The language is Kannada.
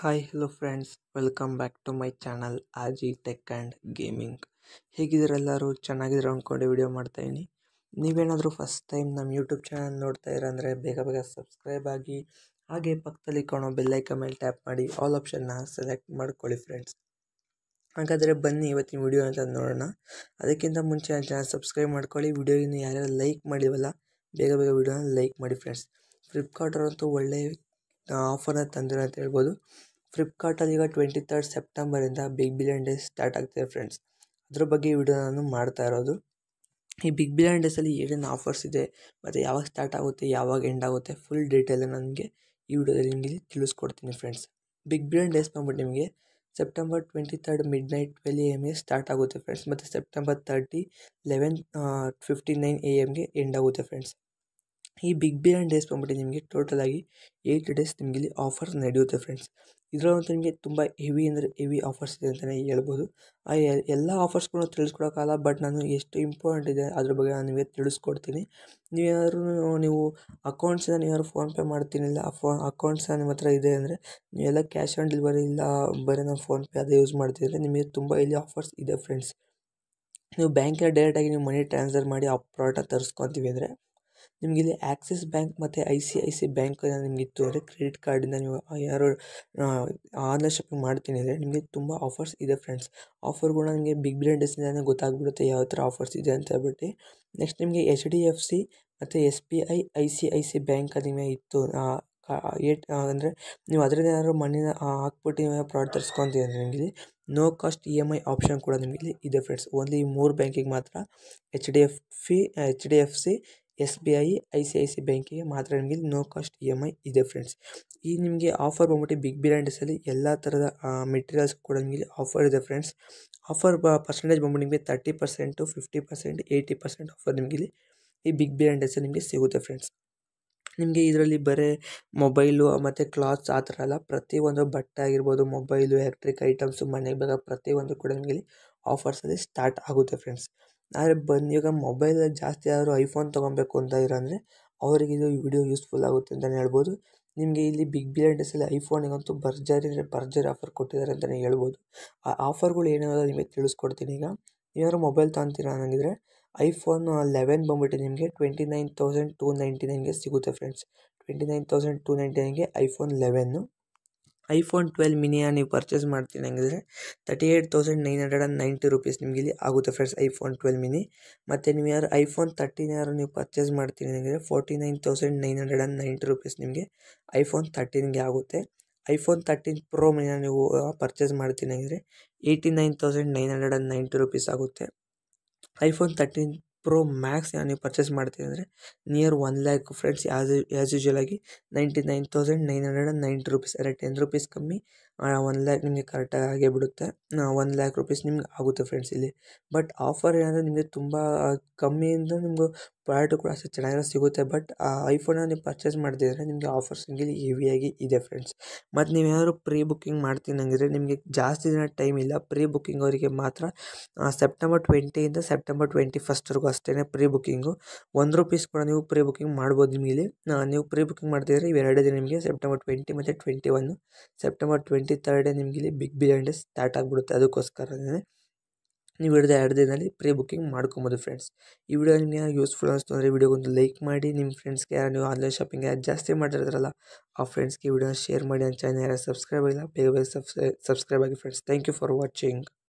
hi hello friends welcome back to my channel Aji tech and gaming ಹೇಗಿದ್ದೀರ ಎಲ್ಲರೂ ಚೆನ್ನಾಗಿದ್ದೀರ ಅಂದ್ಕೊಂಡು ವಿಡಿಯೋ ಮಾಡ್ತಾಯಿದ್ದೀನಿ ನೀವೇನಾದರೂ ಫಸ್ಟ್ ಟೈಮ್ ನಮ್ಮ ಯೂಟ್ಯೂಬ್ ಚಾನಲ್ ನೋಡ್ತಾ ಇರ ಅಂದರೆ ಬೇಗ ಬೇಗ ಸಬ್ಸ್ಕ್ರೈಬ್ ಆಗಿ ಹಾಗೆ ಪಕ್ಕದಲ್ಲಿ ಕಾಣೋ ಬೆಲ್ಲೈಕ ಮೇಲೆ ಟ್ಯಾಪ್ ಮಾಡಿ ಆಲ್ ಆಪ್ಷನ್ನ ಸೆಲೆಕ್ಟ್ ಮಾಡ್ಕೊಳ್ಳಿ ಫ್ರೆಂಡ್ಸ್ ಹಾಗಾದರೆ ಬನ್ನಿ ಇವತ್ತಿನ ವಿಡಿಯೋ ಅಂತ ನೋಡೋಣ ಅದಕ್ಕಿಂತ ಮುಂಚೆ ನನ್ನ ಚಾನಲ್ ಸಬ್ಸ್ಕ್ರೈಬ್ ಮಾಡ್ಕೊಳ್ಳಿ ವಿಡಿಯೋಗಿನ ಯಾರ್ಯಾರು ಲೈಕ್ ಮಾಡಿವಲ್ಲ ಬೇಗ ಬೇಗ ವಿಡಿಯೋನ ಲೈಕ್ ಮಾಡಿ ಫ್ರೆಂಡ್ಸ್ ಫ್ಲಿಪ್ಕಾರ್ಟರಂತೂ ಒಳ್ಳೆ ಆಫರ್ನ ತಂದಿರೋ ಅಂತ ಹೇಳ್ಬೋದು ಫ್ಲಿಪ್ಕಾರ್ಟಲ್ಲಿ ಈಗ ಟ್ವೆಂಟಿ ತರ್ಡ್ ಸೆಪ್ಟೆಂಬರಿಂದ ಬಿಗ್ ಬಿಲಿಯನ್ ಡೇಸ್ ಸ್ಟಾರ್ಟ್ ಆಗ್ತಿದೆ ಫ್ರೆಂಡ್ಸ್ ಅದ್ರ ಬಗ್ಗೆ ಈ ವಿಡಿಯೋ ನಾನು ಮಾಡ್ತಾ ಇರೋದು ಈ ಬಿಗ್ ಬಿಲಿಯನ್ ಡೇಸಲ್ಲಿ ಏನೇನು ಆಫರ್ಸ್ ಇದೆ ಮತ್ತು ಯಾವಾಗ ಸ್ಟಾರ್ಟ್ ಆಗುತ್ತೆ ಯಾವಾಗ ಎಂಡ್ ಆಗುತ್ತೆ ಫುಲ್ ಡೀಟೇಲ್ ನನಗೆ ಈ ವಿಡಿಯೋದಲ್ಲಿ ನಿಮಗೆ ತಿಳಿಸ್ಕೊಡ್ತೀನಿ ಫ್ರೆಂಡ್ಸ್ ಬಿಗ್ ಬಿಲಿಯನ್ ಡೇಸ್ ಬಂದ್ಬಿಟ್ಟು ನಿಮಗೆ September twenty third midnight twelve A ಎಮ್ಗೆ ಸ್ಟಾರ್ಟ್ ಆಗುತ್ತೆ ಫ್ರೆಂಡ್ಸ್ ಮತ್ತು September thirty eleven fifty nine A ಎಮ್ಗೆ ಎಂಡ್ ಆಗುತ್ತೆ ಫ್ರೆಂಡ್ಸ್ ಈ ಬಿಗ್ ಬಿಲಿಯನ್ ಡೇಸ್ ಬಂದ್ಬಿಟ್ಟು ನಿಮಗೆ ಟೋಟಲಾಗಿ ಏಯ್ಟ್ ಡೇಸ್ ನಿಮಗೆ ಇಲ್ಲಿ ಆಫರ್ಸ್ ನಡೆಯುತ್ತೆ ಫ್ರೆಂಡ್ಸ್ ಇದರಲ್ಲಂತೂ ನಿಮಗೆ ತುಂಬ ಹೆವಿ ಅಂದರೆ ಹೆವಿ ಆಫರ್ಸ್ ಇದೆ ಅಂತಲೇ ಹೇಳ್ಬೋದು ಆ ಎಲ್ಲ ಆಫರ್ಸ್ಗಳನ್ನ ತಿಳಿಸ್ಕೊಡೋಕ್ಕಲ್ಲ ಬಟ್ ನಾನು ಎಷ್ಟು ಇಂಪಾರ್ಟೆಂಟ್ ಇದೆ ಅದ್ರ ಬಗ್ಗೆ ನಾನು ನಿಮಗೆ ತಿಳಿಸ್ಕೊಡ್ತೀನಿ ನೀವೇನಾದ್ರೂ ನೀವು ಅಕೌಂಟ್ಸಿಂದ ನೀವೇನಾದ್ರು ಫೋನ್ಪೇ ಮಾಡ್ತೀನಿ ಇಲ್ಲ ಆ ಫೋ ಅಕೌಂಟ್ಸ್ ನಿಮ್ಮ ಹತ್ರ ಇದೆ ಅಂದರೆ ನೀವೆಲ್ಲ ಕ್ಯಾಶ್ ಆನ್ ಡೆಲಿವರಿ ಇಲ್ಲ ಬರೀ ನಾನು ಫೋನ್ಪೇ ಅದೇ ಯೂಸ್ ಮಾಡ್ತಿದ್ರೆ ನಿಮಗೆ ತುಂಬ ಇಲ್ಲಿ ಆಫರ್ಸ್ ಇದೆ ಫ್ರೆಂಡ್ಸ್ ನೀವು ಬ್ಯಾಂಕಿಗೆ ಡೈರೆಕ್ಟಾಗಿ ನೀವು ಮನಿ ಟ್ರಾನ್ಸ್ಫರ್ ಮಾಡಿ ಆ ಪ್ರಾಡಕ್ಟ್ನ ತರಿಸ್ಕೊತೀವಿ ಅಂದರೆ ನಿಮಗೆ ಇಲ್ಲಿ ಆ್ಯಕ್ಸಿಸ್ ಬ್ಯಾಂಕ್ ಮತ್ತು I C I C bank ನಿಮಗೆ ಇತ್ತು ಅಂದರೆ ಕ್ರೆಡಿಟ್ ಕಾರ್ಡಿಂದ ನೀವು ಯಾರು ಆನ್ಲೈನ್ ಶಾಪಿಂಗ್ ಮಾಡ್ತೀನಿ ಅಂದರೆ ನಿಮಗೆ ತುಂಬ ಆಫರ್ಸ್ ಇದೆ ಫ್ರೆಂಡ್ಸ್ ಆಫರ್ಗಳನ್ನ ನಿಮಗೆ ಬಿಗ್ ಬಿಲಿಯನ್ ಡೇಸಿಂದಲೇ ಗೊತ್ತಾಗ್ಬಿಡುತ್ತೆ ಯಾವ ಥರ ಆಫರ್ಸ್ ಇದೆ ಅಂತ ಹೇಳ್ಬಿಟ್ಟು ನೆಕ್ಸ್ಟ್ ನಿಮಗೆ ಎಚ್ ಡಿ ಎಫ್ ಸಿ ಮತ್ತು S B I I C I C bank ನಿಮಗೆ ಇತ್ತು ಏಟ್ ಅಂದರೆ ನೀವು ಅದರಿಂದ ಏನಾದ್ರು ಮನಿನ ಹಾಕ್ಬಿಟ್ಟು ನೀವು ಪ್ರಾಡಕ್ಟ್ ತರಿಸ್ಕೊತೀವಿ ಅಂದರೆ ನಿಮಗೆ no cost E M I option ಕೂಡ ನಿಮಗೆ ಇದೆ ಫ್ರೆಂಡ್ಸ್ ಓನ್ಲಿ ಈ ಮೂರು ಬ್ಯಾಂಕಿಗೆ ಮಾತ್ರ H D F C H D F C S B I I C I C ಬ್ಯಾಂಕಿಗೆ ಮಾತ್ರ ನಿಮಗೆ no cost E M I ಇದೆ ಫ್ರೆಂಡ್ಸ್ ಈ ನಿಮಗೆ ಆಫರ್ ಬಂದ್ಬಿಟ್ಟು ಬಿಗ್ ಬಿಲಿಯನ್ ಡೇಸಲ್ಲಿ ಎಲ್ಲ ಥರದ ಮೆಟೀರಿಯಲ್ಸ್ ಕೂಡ ನಿಮಗೆ ಆಫರ್ ಇದೆ ಫ್ರೆಂಡ್ಸ್ ಆಫರ್ ಪರ್ಸೆಂಟೇಜ್ ಬಂದ್ಬಿಟ್ಟು ನಿಮಗೆ thirty percent fifty percent eighty percent offer ನಿಮಗೆ ಇಲ್ಲಿ ಈ ಬಿಗ್ ಬಿಲಿಯನ್ ಡೇಸಲ್ಲಿ ನಿಮಗೆ ಸಿಗುತ್ತೆ ಫ್ರೆಂಡ್ಸ್ ನಿಮಗೆ ಇದರಲ್ಲಿ ಬರೀ ಮೊಬೈಲು ಮತ್ತು ಕ್ಲಾತ್ಸ್ ಆ ಥರ ಅಲ್ಲ ಪ್ರತಿಯೊಂದು ಬಟ್ಟೆ ಆಗಿರ್ಬೋದು ಮೊಬೈಲು ಎಲೆಕ್ಟ್ರಿಕ್ ಐಟಮ್ಸು ಮನೆಗೆ ಬೇಕಾದ ಪ್ರತಿಯೊಂದು ಕೂಡ ನಿಮಗೆ ಇಲ್ಲಿ ಆಫರ್ಸಲ್ಲಿ ಸ್ಟಾರ್ಟ್ ಆಗುತ್ತೆ ಫ್ರೆಂಡ್ಸ್ ಆದರೆ ಬಂದು ಈಗ ಮೊಬೈಲಲ್ಲಿ ಜಾಸ್ತಿ ಯಾರು ಐಫೋನ್ ತೊಗೊಬೇಕು ಅಂತ ಇರೋಂದರೆ ಅವರಿಗೆ ಇದು ವಿಡಿಯೋ ಯೂಸ್ಫುಲ್ ಆಗುತ್ತೆ ಅಂತಲೇ ಹೇಳ್ಬೋದು ನಿಮಗೆ ಇಲ್ಲಿ ಬಿಗ್ ಬಿಲಿಯನ್ ಡೇಸಲ್ಲಿ ಐಫೋನಿಗಂತೂ ಭರ್ಜರಿ ಅಂದರೆ ಭರ್ಜರಿ ಆಫರ್ ಕೊಟ್ಟಿದ್ದಾರೆ ಅಂತಲೇ ಹೇಳ್ಬೋದು ಆ ಆಫರ್ಗಳು ಏನೇನೋ ನಿಮಗೆ ತಿಳಿಸ್ಕೊಡ್ತೀನಿ ಈಗ ಏನಾದ್ರು ಮೊಬೈಲ್ ತೊಗೊತೀರ ಅನ್ನಂಗಿದ್ರೆ ಐಫೋನ್ ಲೆವೆನ್ ಬಂದ್ಬಿಟ್ಟು ನಿಮಗೆ twenty nine thousand two ninety ನೈನ್ಗೆ ಸಿಗುತ್ತೆ friends twenty nine thousand two ninety ನೈನ್ಗೆ ಐಫೋನ್ ಲೆವೆನ್ನು ಐಫೋನ್ ಟ್ವೆಲ್ ಮಿನಿಯ ನೀವು ಪರ್ಚೇಸ್ ಮಾಡ್ತೀನಿ ಹಂಗಿದ್ರೆ thirty eight thousand nine hundred and ninety rupees ನಿಮಗೆ ಇಲ್ಲಿ ಆಗುತ್ತೆ ಫ್ರೆಂಡ್ಸ್ ಐಫೋನ್ ಟ್ವೆಲ್ ಮಿನಿ ಮತ್ತು ನೀವು ಯಾರು ಐಫೋನ್ ತರ್ಟೀನ್ ಯಾರು ನೀವು ಪರ್ಚೇಸ್ ಮಾಡ್ತೀನಿ ಅಂದರೆ forty nine thousand nine hundred and ninety rupees ನಿಮಗೆ ಐಫೋನ್ ತರ್ಟೀನ್ಗೆ ಆಗುತ್ತೆ ಐಫೋನ್ ತರ್ಟೀನ್ ಪ್ರೋ ಮಿನಿಯ ನೀವು ಪರ್ಚೇಸ್ ಮಾಡ್ತೀನಿ ಅಂದರೆ eighty nine thousand nine hundred and ninety rupees ಆಗುತ್ತೆ ಐಫೋನ್ ತರ್ಟೀನ್ ಪ್ರೋ ಮ್ಯಾಕ್ಸ್ ನೀವು ಪರ್ಚೇಸ್ ಮಾಡ್ತೀನಿ ಅಂದರೆ near one lakh friends as as usual ಆಗಿ ninety nine thousand nine hundred and ninety rupees ಅಂದರೆ ಟೆನ್ ರುಪೀಸ್ ಕಮ್ಮಿ ಒನ್ ಲ್ಯಾಕ್ ನಿಮಗೆ ಕರೆಕ್ಟಾಗಿ ಆಗೇ ಬಿಡುತ್ತೆ ಒನ್ ಲ್ಯಾಕ್ ರುಪೀಸ್ ನಿಮ್ಗೆ ಆಗುತ್ತೆ ಫ್ರೆಂಡ್ಸ್ ಇಲ್ಲಿ ಬಟ್ ಆಫರ್ ಏನಂದರೆ ನಿಮಗೆ ತುಂಬ ಕಮ್ಮಿಯಿಂದ ನಿಮಗೂ ಪ್ರಾಡಕ್ಟು ಕೂಡ ಅಷ್ಟೇ ಚೆನ್ನಾಗಿರೋ ಸಿಗುತ್ತೆ ಬಟ್ ಆ ಐಫೋನ ನೀವು ಪರ್ಚೇಸ್ ಮಾಡ್ತಿದ್ರೆ ನಿಮಗೆ ಆಫರ್ಸ್ ನಿಮಗೆ ಇಲ್ಲಿ ಹೆವಿಯಾಗಿ ಇದೆ ಫ್ರೆಂಡ್ಸ್ ಮತ್ತು ನೀವೇನಾದ್ರು ಪ್ರೀ ಬುಕ್ಕಿಂಗ್ ಮಾಡ್ತೀನಿ ಹಂಗಿದ್ರೆ ನಿಮಗೆ ಜಾಸ್ತಿ ದಿನ ಟೈಮ್ ಇಲ್ಲ ಪ್ರೀ ಬುಕ್ಕಿಂಗ್ ಅವರಿಗೆ ಮಾತ್ರ ಸೆಪ್ಟೆಂಬರ್ ಟ್ವೆಂಟಿಯಿಂದ ಸೆಪ್ಟೆಂಬರ್ ಟ್ವೆಂಟಿ ಫಸ್ಟ್ವರೆಗೂ ಅಷ್ಟೇ ಪ್ರೀ ಬುಕ್ಕಿಂಗು ಒಂದು ರುಪೀಸ್ ಕೂಡ ನೀವು ಪ್ರೀ ಬುಕ್ಕಿಂಗ್ ಮಾಡ್ಬೋದು ನಿಮಗೆ ಇಲ್ಲಿ ನೀವು ಪ್ರೀ ಬುಕ್ಕಿಂಗ್ ಮಾಡ್ತಿದ್ರೆ ಇವೆರಡೇ ದಿನ ನಿಮಗೆ ಸೆಪ್ಟೆಂಬರ್ ಟ್ವೆಂಟಿ ಮತ್ತು ಟ್ವೆಂಟಿ ಒನ್ನು ಸೆಪ್ಟೆಂಬರ್ ಟ್ವೆಂಟಿ ತರ್ಡೇ ನಿಮಗೆ ಇಲ್ಲಿ ಬಿಗ್ ಬಿಲಿಯನ್ ಡೇಸ್ ಸ್ಟಾರ್ಟ್ ಆಗಿಬಿಡುತ್ತೆ ಅದಕ್ಕೋಸ್ಕರನೇ ನೀವು ಹಿಡಿದ ಎರಡು ದಿನದಲ್ಲಿ ಪ್ರೀ ಬುಕ್ಕಿಂಗ್ ಮಾಡ್ಕೊಬೋದು ಫ್ರೆಂಡ್ಸ್ ಈ ವಿಡಿಯೋ ನಿಮಗೆ ಯೂಸ್ಫುಲ್ ಅನಿಸ್ತು ಅಂದರೆ ವಿಡಿಯೋಗೊಂದು ಲೈಕ್ ಮಾಡಿ ನಿಮ್ಮ ಫ್ರೆಂಡ್ಸ್ಗೆ ಯಾರು ನೀವು ಆನ್ಲೈನ್ ಶಾಪಿಂಗ್ ಯಾರು ಜಾಸ್ತಿ ಮಾಡ್ತಿರ್ತಾರಲ್ಲ ಆ ಫ್ರೆಂಡ್ಸ್ಗೆ ಈ ವಿಡಿಯೋನ ಶೇರ್ ಮಾಡಿ ನನ್ನ ಚಾನಲ್ ಯಾರು ಸಬ್ಸ್ಕ್ರೈಬ್ ಆಗಿಲ್ಲ ಬೇಗ ಬೇಗ ಸಬ್ಸ್ಕ್ರೈಬ್ ಸಬ್ಸ್ಕ್ರೈಬ್ ಆಗಿ friends thank you for watching